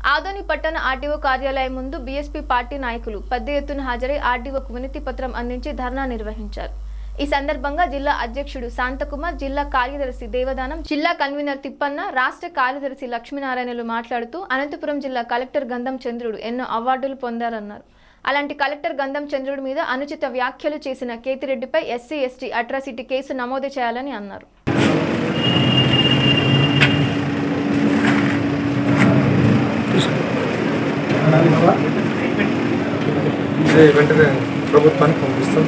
ఆదోని పట్టణ ఆర్డీఓ కార్యాలయం ముందు బీఎస్పీ పార్టీ నాయకులు పెద్ద ఎత్తున హాజరై ఆర్డీఓకు వినతి పత్రం అందించి ధర్నా నిర్వహించారు ఈ సందర్భంగా జిల్లా అధ్యక్షుడు శాంతకుమార్ జిల్లా కార్యదర్శి దేవదానం జిల్లా కన్వీనర్ తిప్పన్న రాష్ట్ర కార్యదర్శి లక్ష్మీనారాయణలు మాట్లాడుతూ అనంతపురం జిల్లా కలెక్టర్ గంధం చంద్రుడు ఎన్నో అవార్డులు పొందారన్నారు అలాంటి కలెక్టర్ గంధం చంద్రుడి మీద అనుచిత వ్యాఖ్యలు చేసిన కేతిరెడ్డిపై ఎస్సీ ఎస్టీ అట్రాసిటీ కేసు నమోదు చేయాలని అన్నారు ఇది వెంటనే ప్రభుత్వానికి పంపిస్తాం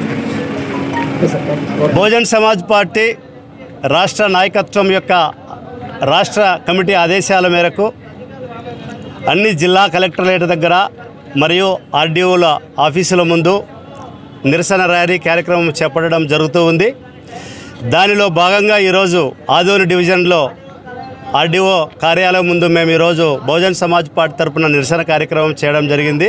బహుజన్ సమాజ్ పార్టీ రాష్ట్ర నాయకత్వం యొక్క రాష్ట్ర కమిటీ ఆదేశాల మేరకు అన్ని జిల్లా కలెక్టరేట్ దగ్గర మరియు ఆర్డీఓల ఆఫీసుల ముందు నిరసన ర్యాలీ కార్యక్రమం చేపట్టడం జరుగుతూ ఉంది దానిలో భాగంగా ఈరోజు ఆదోని డివిజన్లో ఆర్డీఓ కార్యాలయం ముందు మేము ఈరోజు బహుజన్ సమాజ్ పార్టీ తరపున నిరసన కార్యక్రమం చేయడం జరిగింది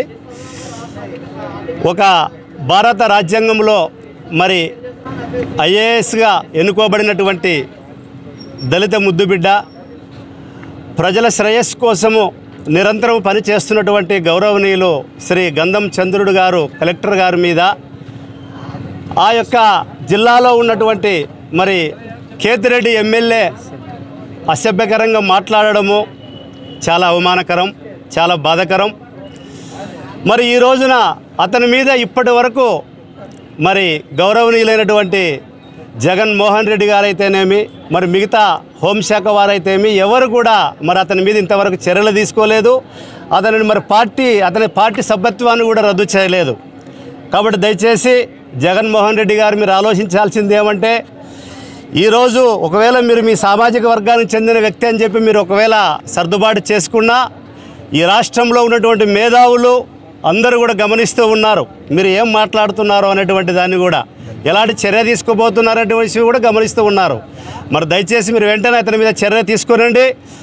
ఒక భారత రాజ్యాంగంలో మరి ఐఏఎస్గా ఎన్నుకోబడినటువంటి దళిత ముద్దుబిడ్డ ప్రజల శ్రేయస్సు కోసము నిరంతరం పనిచేస్తున్నటువంటి గౌరవనీయులు శ్రీ గంధం చంద్రుడు గారు కలెక్టర్ గారి మీద ఆ యొక్క జిల్లాలో ఉన్నటువంటి మరి కేతిరెడ్డి ఎమ్మెల్యే అసభ్యకరంగా మాట్లాడడము చాలా అవమానకరం చాలా బాధాకరం మరి ఈ రోజున అతని మీద ఇప్పటి వరకు మరి గౌరవనీయులైనటువంటి జగన్మోహన్ రెడ్డి గారైతేనేమి మరి మిగతా హోంశాఖ వారైతేమి ఎవరు కూడా మరి అతని మీద ఇంతవరకు చర్యలు తీసుకోలేదు అతనిని మరి పార్టీ అతని పార్టీ సభ్యత్వాన్ని కూడా రద్దు చేయలేదు కాబట్టి దయచేసి జగన్మోహన్ రెడ్డి గారు మీరు ఆలోచించాల్సింది ఏమంటే ఈరోజు ఒకవేళ మీరు మీ సామాజిక వర్గానికి చెందిన వ్యక్తి అని చెప్పి మీరు ఒకవేళ సర్దుబాటు చేసుకున్నా ఈ రాష్ట్రంలో ఉన్నటువంటి మేధావులు అందరూ కూడా గమనిస్తూ ఉన్నారు మీరు ఏం మాట్లాడుతున్నారో అనేటువంటి దాన్ని కూడా ఎలాంటి చర్య తీసుకోబోతున్నారనేటువంటి విషయం కూడా గమనిస్తూ ఉన్నారు మరి దయచేసి మీరు వెంటనే అతని మీద చర్య తీసుకునండి